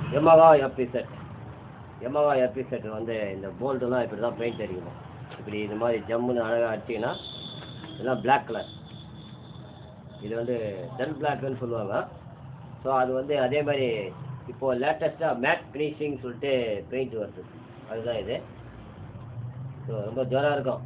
Yamaha F Z Yamaha F Z வந்து இந்த போல்டெல்லாம் இப்படி தான் பெயிண்ட் அடிக்கணும் இப்படி இந்த மாதிரி ஜம்முன்னு அழகாக அடிச்சிங்கன்னா இதெல்லாம் Black கலர் இது வந்து டல் பிளாக்னு சொல்லுவாங்க ஸோ அது வந்து அதே மாதிரி இப்போது லேட்டஸ்ட்டாக மேட் ஃபினிஷிங் சொல்லிட்டு பெயிண்ட் வருது அதுதான் இது ஸோ ரொம்ப ஜோராக இருக்கும்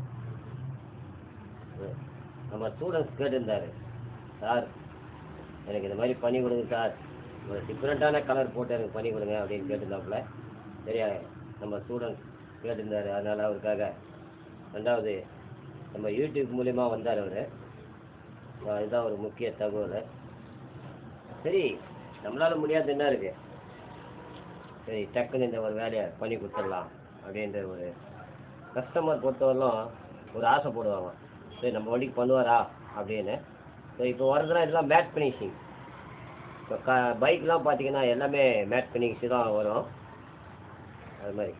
நம்ம ஸ்டூடெண்ட்ஸ் கேட்டிருந்தாரு சார் எனக்கு இந்த மாதிரி பண்ணி கொடுங்க சார் ஒரு டிஃப்ரெண்ட்டான கலர் போட்டு எனக்கு பண்ணி கொடுங்க அப்படின்னு கேட்டிருந்தாப்புல சரியா நம்ம ஸ்டூடெண்ட்ஸ் கேட்டிருந்தாரு அதனால் அவருக்காக ரெண்டாவது நம்ம யூடியூப் மூலிமா வந்தார் அவர் அதுதான் ஒரு முக்கிய தகவல் சரி நம்மளால முடியாது என்ன இருக்கு சரி டக்குன்னு இந்த ஒரு வேலையை பண்ணி கொடுத்துடலாம் அப்படின்ற ஒரு கஸ்டமர் பொறுத்தவரையிலும் ஒரு ஆசை போடுவாங்க சரி நம்ம வண்டிக்கு பண்ணுவாரா அப்படின்னு ஸோ இப்போ வரதுலாம் இதெல்லாம் மேட் ஃபினிஷிங் இப்போ க பைக்லாம் பார்த்தீங்கன்னா எல்லாமே மேட் ஃபினிஷ் தான் வரும் அது மாதிரி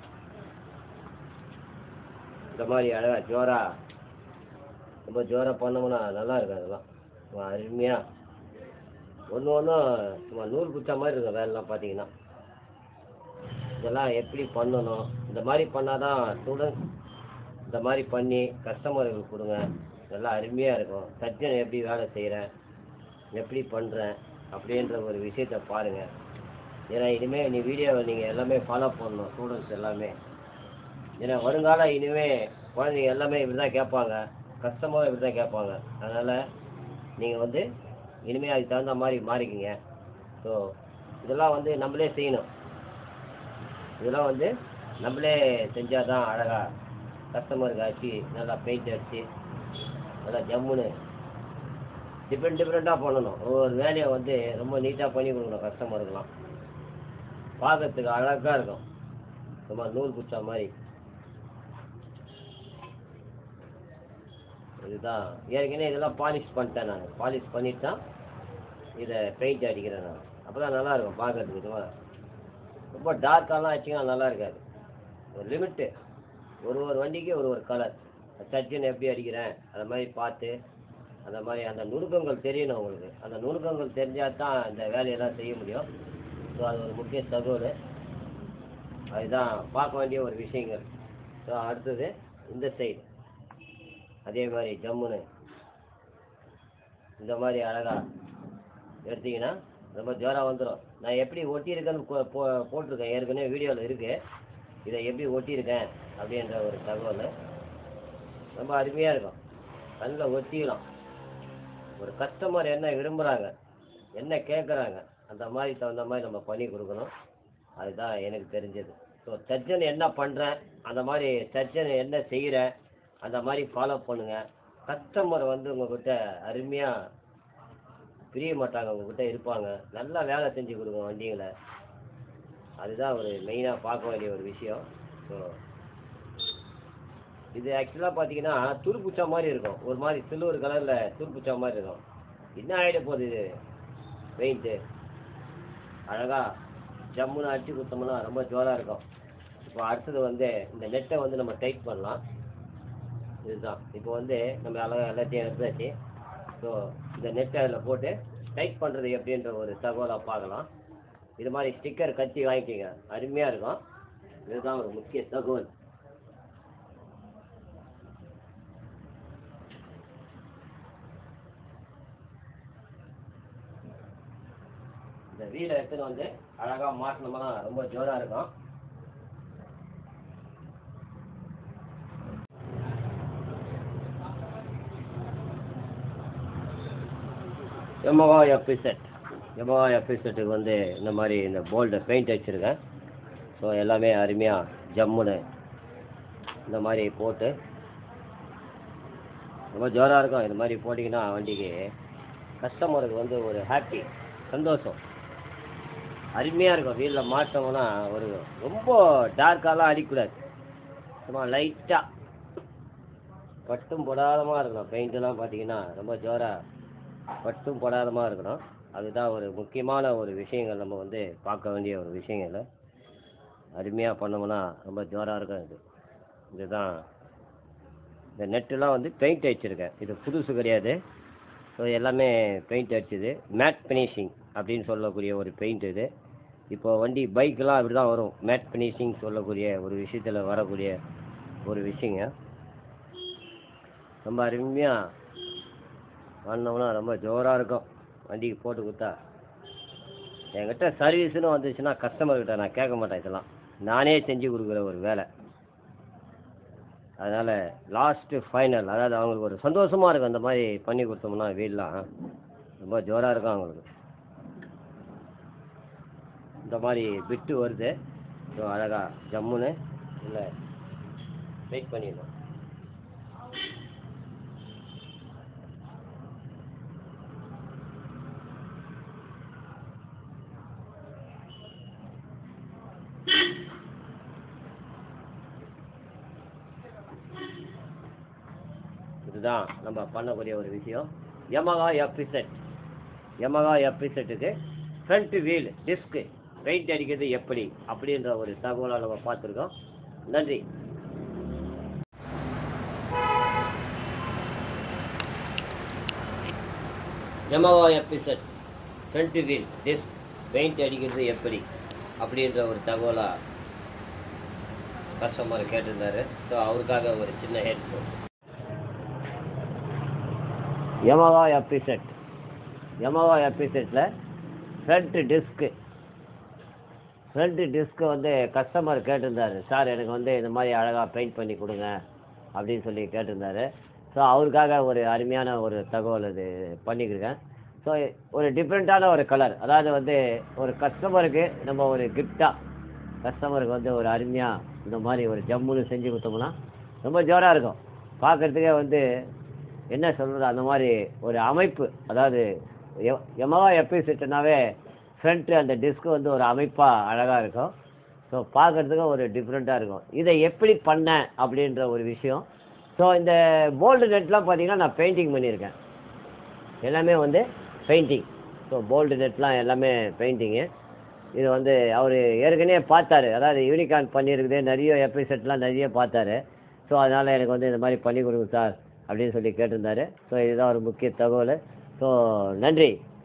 இந்த மாதிரி அழகா ஜோரா ரொம்ப ஜோரா பண்ணோம்னா நல்லா இருக்கும் அதெல்லாம் சும்மா அருமையாக ஒன்று ஒன்றும் சும்மா நூல் குச்சா மாதிரி இருக்கும் வேலைலாம் பார்த்தீங்கன்னா இதெல்லாம் எப்படி பண்ணணும் இந்த மாதிரி பண்ணால் தான் ஸ்டூடெண்ட்ஸ் இந்த மாதிரி பண்ணி கஸ்டமர்களுக்கு கொடுங்க நல்லா அருமையாக இருக்கும் சர்ஜன் எப்படி வேலை செய்கிறேன் எப்படி பண்ணுறேன் அப்படின்ற ஒரு விஷயத்தை பாருங்கள் ஏன்னா இனிமேல் நீ வீடியோவை நீங்கள் எல்லாமே ஃபாலோ பண்ணணும் ஸ்டூடெண்ட்ஸ் எல்லாமே ஏன்னா வருங்கால இனிமே குழந்தைங்க எல்லாமே இப்படி தான் கேட்பாங்க கஸ்டமரும் இப்படி தான் கேட்பாங்க அதனால் நீங்கள் வந்து இனிமேல் அதுக்கு தகுந்த மாதிரி மாறிக்கிங்க ஸோ இதெல்லாம் வந்து நம்மளே செய்யணும் இதெல்லாம் வந்து நம்மளே செஞ்சால் தான் அழகாக கஸ்டமருக்கு அடிச்சு நல்லா பெயிண்ட் அடிச்சு நல்லா ஜம்முன்னு டிஃப்ரெண்ட் டிஃப்ரெண்ட்டாக பண்ணணும் ஒவ்வொரு வேலையை வந்து ரொம்ப நீட்டாக பண்ணி கொடுக்கணும் கஸ்டமருக்குலாம் பார்க்கறதுக்கு அழகாக இருக்கும் சும்மா நூல் குச்சா மாதிரி இதுதான் ஏற்கனவே இதெல்லாம் பாலிஷ் பண்ணிட்டேன் நான் பாலிஷ் பண்ணிட்டு தான் இதை பெயிண்ட் அடிக்கிறேன் நான் அப்போ தான் நல்லா இருக்கும் பார்க்கறதுக்கு சும்மா ரொம்ப டார்க்காலாம் ஆச்சுன்னா நல்லா இருக்காது ஒரு லிமிட்டு ஒரு ஒரு வண்டிக்கு ஒரு ஒரு கலர் சர்ஜன் எப்படி அடிக்கிறேன் அந்த மாதிரி பார்த்து அந்த மாதிரி அந்த நுணுக்கங்கள் தெரியணும் உங்களுக்கு அந்த நுணுக்கங்கள் தெரிஞ்சால் தான் இந்த வேலையெல்லாம் செய்ய முடியும் ஸோ அது ஒரு முக்கிய தகவல் அதுதான் பார்க்க வேண்டிய ஒரு விஷயங்கள் ஸோ அடுத்தது இந்த சைடு அதே மாதிரி ஜம்முன்னு இந்த மாதிரி அழகாக எடுத்தீங்கன்னா ரொம்ப ஜோராக வந்துடும் நான் எப்படி ஒட்டியிருக்கேன்னு போ- போ- போட்டிருக்கேன் ஏற்கனவே வீடியோவில் இருக்குது இதை எப்படி ஒட்டியிருக்கேன் அப்படின்ற ஒரு தகவல் ரொம்ப அருமையாக இருக்கும் கண்ணில் ஒட்டிக்கலாம் ஒரு கஸ்டமர் என்ன விரும்புகிறாங்க என்ன கேட்குறாங்க அந்த மாதிரி தகுந்த மாதிரி நம்ம பண்ணி கொடுக்கணும் அதுதான் எனக்கு தெரிஞ்சது ஸோ சர்ஜன் என்ன பண்ணுறேன் அந்த மாதிரி சர்ஜன் என்ன செய்கிறேன் அந்த மாதிரி ஃபாலோ பண்ணுங்கள் கஸ்டமர் வந்து உங்ககிட்ட அருமையாக பிரிய மாட்டாங்க உங்ககிட்ட இருப்பாங்க நல்லா வேலை செஞ்சு கொடுங்க வண்டிங்களை அதுதான் ஒரு மெயினாக பார்க்க வேண்டிய ஒரு விஷயம் ஸோ இது ஆக்சுவலாக பார்த்தீங்கன்னா துருப்புச்சா மாதிரி இருக்கும் ஒரு மாதிரி சில்வர் கலரில் துருப்புச்சா மாதிரி இருக்கும் என்ன ஆகிட போகுது இது பெயிண்ட்டு அழகாக ஜம்முன்னு அடிச்சு கொடுத்தோம்னா ரொம்ப ஜோராக இருக்கும் இப்போ அடுத்தது வந்து இந்த நெட்டை வந்து நம்ம டைட் பண்ணலாம் இதுதான் இப்போ வந்து நம்ம அழகாக எல்லாத்தையும் எடுத்தாச்சு ஸோ இந்த நெட்டை அதில் போட்டு டைட் பண்ணுறது எப்படின்ற ஒரு தகவலாக பார்க்கலாம் இது மாதிரி ஸ்டிக்கர் கட்டி வாங்கிக்கிங்க அருமையாக இருக்கும் இதுதான் ஒரு முக்கிய தகவல் இந்த வீலை எடுத்துன்னு வந்து அழகாக மாட்டினோம்னா ரொம்ப ஜோராக இருக்கும் Yamaha F Z Yamaha F செட்டுக்கு வந்து இந்த மாதிரி இந்த போல்டை பெயிண்ட் அடிச்சிருக்கேன் ஸோ எல்லாமே அருமையாக ஜம்முன்னு இந்த மாதிரி போட்டு ரொம்ப ஜோராக இருக்கும் இந்த மாதிரி போட்டிங்கன்னா வண்டிக்கு கஸ்டமருக்கு வந்து ஒரு ஹாப்பி சந்தோஷம் அருமையாக இருக்கும் வீலில் மாட்டோம்னா ஒரு ரொம்ப டார்க்காலாம் அடிக்கக்கூடாது சும்மா லைட்டாக பட்டும் போடாதமாக இருக்கணும் பெயிண்டெல்லாம் பார்த்தீங்கன்னா ரொம்ப ஜோராக பட்டும் படாதமாக இருக்கணும் அதுதான் ஒரு முக்கியமான ஒரு விஷயங்கள் நம்ம வந்து பார்க்க வேண்டிய ஒரு விஷயங்கள் அருமையாக பண்ணோம்னா ரொம்ப ஜோராக இருக்கும் இது இதுதான் இந்த நெட்டெல்லாம் வந்து பெயிண்ட் அடிச்சிருக்கேன் இது புதுசு கிடையாது ஸோ எல்லாமே பெயிண்ட் அடிச்சது மேட் ஃபினிஷிங் அப்படின்னு சொல்லக்கூடிய ஒரு பெயிண்ட் இது இப்போ வண்டி பைக்கெலாம் இப்படி தான் வரும் மேட் ஃபினிஷிங் சொல்லக்கூடிய ஒரு விஷயத்தில் வரக்கூடிய ஒரு விஷயங்க ரொம்ப அருமையாக பண்ணோம்னா ரொம்ப ஜோராக இருக்கும் வண்டிக்கு போட்டு கொடுத்தா என்கிட்ட சர்வீஸ்னு வந்துச்சுன்னா கஸ்டமர்கிட்ட நான் கேட்க மாட்டேன் இதெல்லாம் நானே செஞ்சு கொடுக்குற ஒரு வேலை அதனால் லாஸ்ட்டு ஃபைனல் அதாவது அவங்களுக்கு ஒரு சந்தோஷமாக இருக்கும் அந்த மாதிரி பண்ணி கொடுத்தோம்னா வீடெலாம் ரொம்ப ஜோராக இருக்கும் அவங்களுக்கு இந்த மாதிரி பிட்டு வருது ஸோ அழகாக ஜம்முன்னு இல்லை வெயிட் பண்ணிடணும் இதுதான் நம்ம பண்ணக்கூடிய ஒரு விஷயம் யமகா எஃபிசெட் யமகா எஃபிசெட்டுக்கு ஃப்ரண்ட் வீல் டிஸ்க்கு பெயிண்ட் அடிக்கிறது எப்படி அப்படின்ற ஒரு தகவலை நம்ம பார்த்துருக்கோம் நன்றி Yamaha FZ front wheel disc paint அடிக்கிறது எப்படி அப்படின்ற ஒரு தகவலாக கஸ்டமர் கேட்டிருந்தாரு ஸோ அவருக்காக ஒரு சின்ன ஹெட்ஃபோன் யமகா எபிசெட் யமகா எபிசெட்டில் ஃப்ரண்ட் டிஸ்க்கு ஃப்ரண்ட் டிஸ்க்கு வந்து கஸ்டமர் கேட்டிருந்தாரு சார் எனக்கு வந்து இந்த மாதிரி அழகாக பெயிண்ட் பண்ணி கொடுங்க அப்படின்னு சொல்லி கேட்டிருந்தாரு ஸோ அவருக்காக ஒரு அருமையான ஒரு தகவல் இது பண்ணிக்கிருக்கேன் ஸோ ஒரு டிஃப்ரெண்ட்டான ஒரு கலர் அதாவது வந்து ஒரு கஸ்டமருக்கு நம்ம ஒரு கிஃப்டாக கஸ்டமருக்கு வந்து ஒரு அருமையாக இந்த மாதிரி ஒரு ஜம்முன்னு செஞ்சு கொடுத்தோம்னா ரொம்ப ஜோராக இருக்கும் பார்க்குறதுக்கே வந்து என்ன சொல்கிறது அந்த மாதிரி ஒரு அமைப்பு அதாவது எ- யமகா எப்பி செட்டுனாவே ஃப்ரண்ட்டு அந்த டிஸ்க்கு வந்து ஒரு அமைப்பாக அழகாக இருக்கும் ஸோ பார்க்குறதுக்கு ஒரு டிஃப்ரெண்ட்டாக இருக்கும் இதை எப்படி பண்ணேன் அப்படின்ற ஒரு விஷயம் ஸோ இந்த போல்டு நெட்லாம் பார்த்தீங்கன்னா நான் பெயிண்டிங் பண்ணியிருக்கேன் எல்லாமே வந்து பெயிண்டிங் ஸோ போல்டு நெட்லாம் எல்லாமே பெயிண்டிங்கு இது வந்து அவர் ஏற்கனவே பார்த்தாரு அதாவது யூனிகார்ன் பண்ணியிருக்குது நிறைய எபிசெட்லாம் நிறைய பார்த்தாரு ஸோ அதனால் எனக்கு வந்து இந்த மாதிரி பண்ணி கொடுங்க சார் அப்படின்னு சொல்லி கேட்டிருந்தாரு ஸோ இதுதான் ஒரு முக்கிய தகவல் ஸோ நன்றி